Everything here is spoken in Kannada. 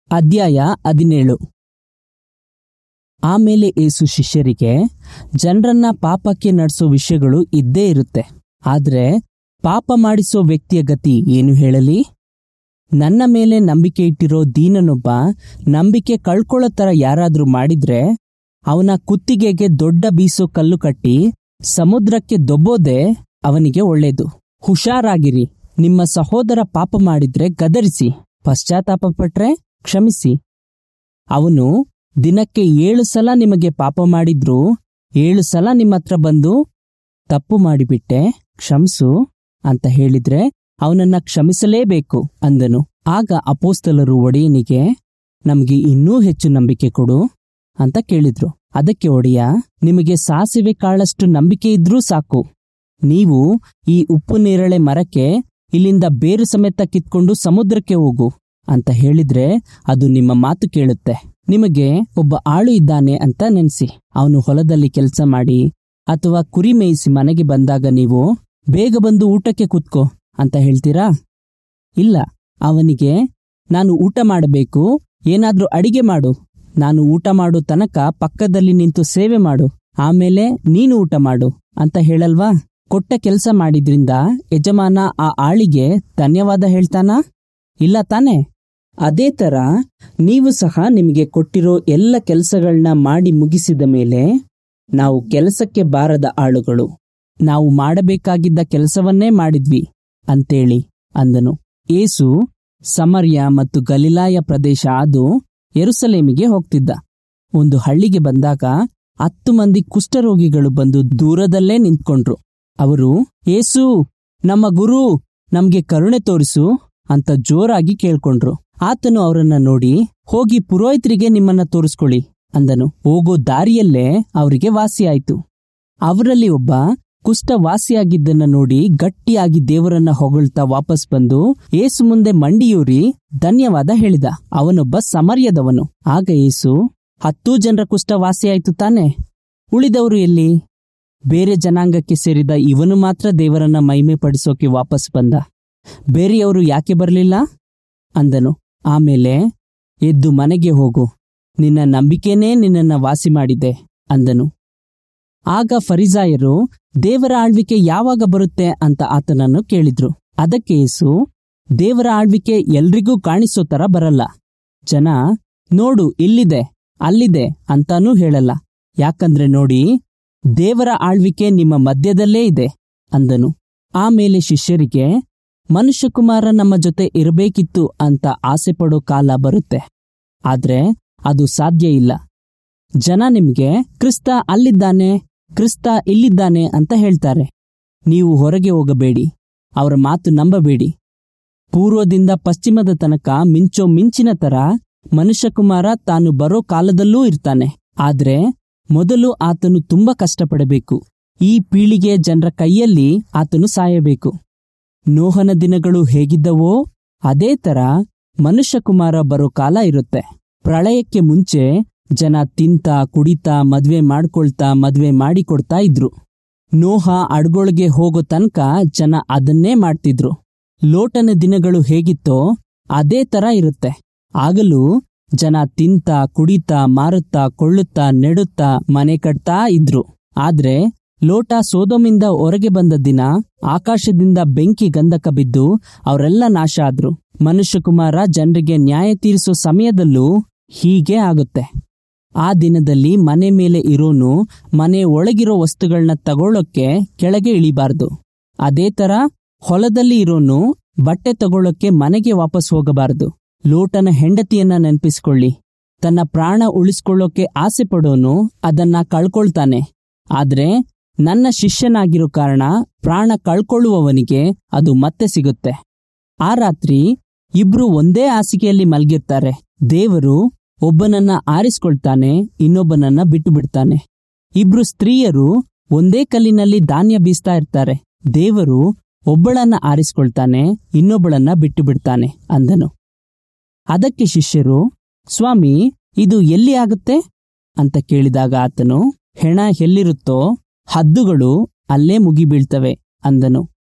ಅಧ್ಯಾಯ ಹದಿನೇಳು ಆಮೇಲೆ ಏಸು ಶಿಷ್ಯರಿಗೆ ಜನರನ್ನ ಪಾಪಕ್ಕೆ ನಡೆಸೋ ವಿಷಯಗಳು ಇದ್ದೇ ಇರುತ್ತೆ ಆದ್ರೆ ಪಾಪ ಮಾಡಿಸೋ ವ್ಯಕ್ತಿಯ ಗತಿ ಏನು ಹೇಳಲಿ ನನ್ನ ಮೇಲೆ ನಂಬಿಕೆ ಇಟ್ಟಿರೋ ದೀನನೊಬ್ಬ ನಂಬಿಕೆ ಕಳ್ಕೊಳ್ಳೋ ತರ ಯಾರಾದ್ರೂ ಮಾಡಿದ್ರೆ ಅವನ ಕುತ್ತಿಗೆಗೆ ದೊಡ್ಡ ಬೀಸೋ ಕಲ್ಲು ಕಟ್ಟಿ ಸಮುದ್ರಕ್ಕೆ ದೊಬ್ಬೋದೇ ಅವನಿಗೆ ಒಳ್ಳೇದು ಹುಷಾರಾಗಿರಿ ನಿಮ್ಮ ಸಹೋದರ ಪಾಪ ಮಾಡಿದ್ರೆ ಗದರಿಸಿ ಪಶ್ಚಾತ್ತಾಪ ಪಟ್ರೆ ಕ್ಷಮಿಸಿ ಅವನು ದಿನಕ್ಕೆ ಏಳು ಸಲ ನಿಮಗೆ ಪಾಪ ಮಾಡಿದ್ರೂ ಏಳು ಸಲ ನಿಮ್ಮ ಹತ್ರ ಬಂದು ತಪ್ಪು ಮಾಡಿಬಿಟ್ಟೆ ಕ್ಷಮಿಸು ಅಂತ ಹೇಳಿದ್ರೆ ಅವನನ್ನ ಕ್ಷಮಿಸಲೇಬೇಕು ಅಂದನು ಆಗ ಅಪೋಸ್ತಲರು ಒಡೆಯನಿಗೆ ನಮಗೆ ಇನ್ನೂ ಹೆಚ್ಚು ನಂಬಿಕೆ ಕೊಡು ಅಂತ ಕೇಳಿದ್ರು ಅದಕ್ಕೆ ಒಡೆಯ ನಿಮಗೆ ಸಾಸಿವೆ ಕಾಳಷ್ಟು ನಂಬಿಕೆ ಇದ್ರೂ ಸಾಕು ನೀವು ಈ ಉಪ್ಪು ನೇರಳೆ ಮರಕ್ಕೆ ಇಲ್ಲಿಂದ ಬೇರು ಸಮೇತ ಕಿತ್ಕೊಂಡು ಸಮುದ್ರಕ್ಕೆ ಹೋಗು ಅಂತ ಹೇಳಿದ್ರೆ ಅದು ನಿಮ್ಮ ಮಾತು ಕೇಳುತ್ತೆ ನಿಮಗೆ ಒಬ್ಬ ಆಳು ಇದ್ದಾನೆ ಅಂತ ನೆನ್ಸಿ ಅವನು ಹೊಲದಲ್ಲಿ ಕೆಲಸ ಮಾಡಿ ಅಥವಾ ಕುರಿ ಮೇಯಿಸಿ ಮನೆಗೆ ಬಂದಾಗ ನೀವು ಬೇಗ ಬಂದು ಊಟಕ್ಕೆ ಕೂತ್ಕೋ ಅಂತ ಹೇಳ್ತೀರಾ ಇಲ್ಲ ಅವನಿಗೆ ನಾನು ಊಟ ಮಾಡಬೇಕು ಏನಾದ್ರೂ ಅಡಿಗೆ ಮಾಡು ನಾನು ಊಟ ಮಾಡೋ ತನಕ ಪಕ್ಕದಲ್ಲಿ ನಿಂತು ಸೇವೆ ಮಾಡು ಆಮೇಲೆ ನೀನು ಊಟ ಮಾಡು ಅಂತ ಹೇಳಲ್ವಾ ಕೊಟ್ಟ ಕೆಲಸ ಮಾಡಿದ್ರಿಂದ ಯಜಮಾನ ಆ ಆಳಿಗೆ ಧನ್ಯವಾದ ಹೇಳ್ತಾನಾ ಇಲ್ಲ ತಾನೇ ಅದೇ ತರ ನೀವು ಸಹ ನಿಮಗೆ ಕೊಟ್ಟಿರೋ ಎಲ್ಲ ಕೆಲಸಗಳನ್ನ ಮಾಡಿ ಮುಗಿಸಿದ ಮೇಲೆ ನಾವು ಕೆಲಸಕ್ಕೆ ಬಾರದ ಆಳುಗಳು ನಾವು ಮಾಡಬೇಕಾಗಿದ್ದ ಕೆಲಸವನ್ನೇ ಮಾಡಿದ್ವಿ ಅಂತೇಳಿ ಅಂದನು ಏಸು ಸಮರ್ಯ ಮತ್ತು ಗಲಿಲಾಯ ಪ್ರದೇಶ ಅದು ಯೆರೂಸಲೇಮಿಗೆ ಹೋಗ್ತಿದ್ದ ಒಂದು ಹಳ್ಳಿಗೆ ಬಂದಾಗ ಹತ್ತು ಮಂದಿ ಕುಷ್ಠರೋಗಿಗಳು ಬಂದು ದೂರದಲ್ಲೇ ನಿಂತ್ಕೊಂಡ್ರು ಅವರು ಏಸು ನಮ್ಮ ಗುರು ನಮ್ಗೆ ಕರುಣೆ ತೋರಿಸು ಅಂತ ಜೋರಾಗಿ ಕೇಳ್ಕೊಂಡ್ರು ಆತನು ಅವರನ್ನ ನೋಡಿ ಹೋಗಿ ಪುರೋಹಿತರಿಗೆ ನಿಮ್ಮನ್ನ ತೋರಿಸ್ಕೊಳ್ಳಿ ಅಂದನು ಹೋಗೋ ದಾರಿಯಲ್ಲೇ ಅವರಿಗೆ ವಾಸಿಯಾಯ್ತು ಅವರಲ್ಲಿ ಒಬ್ಬ ಕುಷ್ಠ ವಾಸಿಯಾಗಿದ್ದನ್ನ ನೋಡಿ ಗಟ್ಟಿಯಾಗಿ ದೇವರನ್ನ ಹೊಗಳ್ತಾ ವಾಪಸ್ ಬಂದು ಏಸು ಮುಂದೆ ಮಂಡಿಯೂರಿ ಧನ್ಯವಾದ ಹೇಳಿದ ಅವನೊಬ್ಬ ಸಮರ್ಯದವನು ಆಗ ಏಸು ಹತ್ತೂ ಜನರ ಕುಷ್ಠ ವಾಸಿಯಾಯ್ತು ತಾನೆ ಉಳಿದವರು ಎಲ್ಲಿ ಬೇರೆ ಜನಾಂಗಕ್ಕೆ ಸೇರಿದ ಇವನು ಮಾತ್ರ ದೇವರನ್ನ ಮಹಿಮೆ ಪಡಿಸೋಕೆ ವಾಪಸ್ ಬಂದ ಬೇರೆಯವರು ಯಾಕೆ ಬರಲಿಲ್ಲ ಅಂದನು ಆಮೇಲೆ ಎದ್ದು ಮನೆಗೆ ಹೋಗು ನಿನ್ನ ನಂಬಿಕೆನೇ ನಿನ್ನನ್ನ ವಾಸಿ ಮಾಡಿದೆ ಅಂದನು ಆಗ ಫರಿಸಾಯರು ದೇವರ ಆಳ್ವಿಕೆ ಯಾವಾಗ ಬರುತ್ತೆ ಅಂತ ಆತನನ್ನು ಕೇಳಿದ್ರು ಅದಕ್ಕೆ ಯೇಸು ದೇವರ ಆಳ್ವಿಕೆ ಎಲ್ರಿಗೂ ಕಾಣಿಸೋ ತರ ಬರಲ್ಲ ಜನ ನೋಡು ಇಲ್ಲಿದೆ ಅಲ್ಲಿದೆ ಅಂತಾನೂ ಹೇಳಲ್ಲ ಯಾಕಂದ್ರೆ ನೋಡಿ ದೇವರ ಆಳ್ವಿಕೆ ನಿಮ್ಮ ಮಧ್ಯದಲ್ಲೇ ಇದೆ ಅಂದನು ಆಮೇಲೆ ಶಿಷ್ಯರಿಗೆ ಮನುಷ್ಯಕುಮಾರ ನಮ್ಮ ಜೊತೆ ಇರಬೇಕಿತ್ತು ಅಂತ ಆಸೆ ಪಡೋ ಕಾಲ ಬರುತ್ತೆ ಆದ್ರೆ ಅದು ಸಾಧ್ಯ ಇಲ್ಲ ಜನ ನಿಮ್ಗೆ ಕ್ರಿಸ್ತ ಅಲ್ಲಿದ್ದಾನೆ ಕ್ರಿಸ್ತ ಇಲ್ಲಿದ್ದಾನೆ ಅಂತ ಹೇಳ್ತಾರೆ ನೀವು ಹೊರಗೆ ಹೋಗಬೇಡಿ ಅವರ ಮಾತು ನಂಬಬೇಡಿ ಪೂರ್ವದಿಂದ ಪಶ್ಚಿಮದ ತನಕ ಮಿಂಚೋ ಮಿಂಚಿನ ತರ ಮನುಷ್ಯಕುಮಾರ ತಾನು ಬರೋ ಕಾಲದಲ್ಲೂ ಇರ್ತಾನೆ ಆದ್ರೆ ಮೊದಲು ಆತನು ತುಂಬಾ ಕಷ್ಟಪಡಬೇಕು ಈ ಪೀಳಿಗೆಯ ಜನರ ಕೈಯಲ್ಲಿ ಆತನು ಸಾಯಬೇಕು ನೋಹನ ದಿನಗಳು ಹೇಗಿದ್ದವೋ ಅದೇ ತರ ಮನುಷ್ಯಕುಮಾರ ಬರೋ ಕಾಲ ಇರುತ್ತೆ ಪ್ರಳಯಕ್ಕೆ ಮುಂಚೆ ಜನ ತಿಂತ ಕುಡಿತಾ ಮದ್ವೆ ಮಾಡ್ಕೊಳ್ತಾ ಮದ್ವೆ ಮಾಡಿಕೊಡ್ತಾ ಇದ್ರು ನೋಹ ಅಡ್ಗೊಳ್ಗೆ ಹೋಗೋ ತನಕ ಜನ ಅದನ್ನೇ ಮಾಡ್ತಿದ್ರು ಲೋಟನ ದಿನಗಳು ಹೇಗಿತ್ತೋ ಅದೇ ತರ ಇರುತ್ತೆ ಆಗಲೂ ಜನ ತಿಂತ ಕುಡಿತಾ ಮಾರುತ್ತಾ ಕೊಳ್ಳುತ್ತಾ ನೆಡುತ್ತಾ ಮನೆ ಕಟ್ತಾ ಇದ್ರು ಆದ್ರೆ ಲೋಟ ಸೋದೋಮಿಂದ ಹೊರಗೆ ಬಂದ ದಿನ ಆಕಾಶದಿಂದ ಬೆಂಕಿ ಗಂಧಕ ಬಿದ್ದು ಅವರೆಲ್ಲ ನಾಶ ಆದ್ರು ಮನುಷ್ಯಕುಮಾರ ಜನರಿಗೆ ನ್ಯಾಯ ತೀರಿಸೋ ಸಮಯದಲ್ಲೂ ಹೀಗೆ ಆಗುತ್ತೆ ಆ ದಿನದಲ್ಲಿ ಮನೆ ಮೇಲೆ ಇರೋನು ಮನೆ ಒಳಗಿರೋ ವಸ್ತುಗಳನ್ನ ತಗೊಳ್ಳೋಕೆ ಕೆಳಗೆ ಇಳಿಬಾರ್ದು ಅದೇ ತರ ಹೊಲದಲ್ಲಿ ಇರೋನು ಬಟ್ಟೆ ತಗೊಳ್ಳೋಕೆ ಮನೆಗೆ ವಾಪಸ್ ಹೋಗಬಾರದು ಲೋಟನ ಹೆಂಡತಿಯನ್ನ ನೆನಪಿಸ್ಕೊಳ್ಳಿ ತನ್ನ ಪ್ರಾಣ ಉಳಿಸ್ಕೊಳ್ಳೋಕೆ ಆಸೆ ಪಡೋನು ಅದನ್ನ ಕಳ್ಕೊಳ್ತಾನೆ ಆದ್ರೆ ನನ್ನ ಶಿಷ್ಯನಾಗಿರೋ ಕಾರಣ ಪ್ರಾಣ ಕಳ್ಕೊಳ್ಳುವವನಿಗೆ ಅದು ಮತ್ತೆ ಸಿಗುತ್ತೆ ಆ ರಾತ್ರಿ ಇಬ್ರು ಒಂದೇ ಹಾಸಿಗೆಯಲ್ಲಿ ಮಲಗಿರ್ತಾರೆ ದೇವರು ಒಬ್ಬನನ್ನ ಆರಿಸ್ಕೊಳ್ತಾನೆ ಇನ್ನೊಬ್ಬನನ್ನ ಬಿಟ್ಟು ಬಿಡ್ತಾನೆ ಇಬ್ರು ಸ್ತ್ರೀಯರು ಒಂದೇ ಕಲ್ಲಿನಲ್ಲಿ ಧಾನ್ಯ ಬೀಸ್ತಾ ಇರ್ತಾರೆ ದೇವರು ಒಬ್ಬಳನ್ನ ಆರಿಸ್ಕೊಳ್ತಾನೆ ಇನ್ನೊಬ್ಬಳನ್ನ ಬಿಟ್ಟು ಬಿಡ್ತಾನೆ ಅಂದನು ಅದಕ್ಕೆ ಶಿಷ್ಯರು ಸ್ವಾಮಿ ಇದು ಎಲ್ಲಿ ಆಗುತ್ತೆ ಅಂತ ಕೇಳಿದಾಗ ಆತನು ಹೆಣ ಎಲ್ಲಿರುತ್ತೋ ಹದ್ದುಗಳು ಅಲ್ಲೇ ಮುಗಿಬೀಳ್ತವೆ ಅಂದನು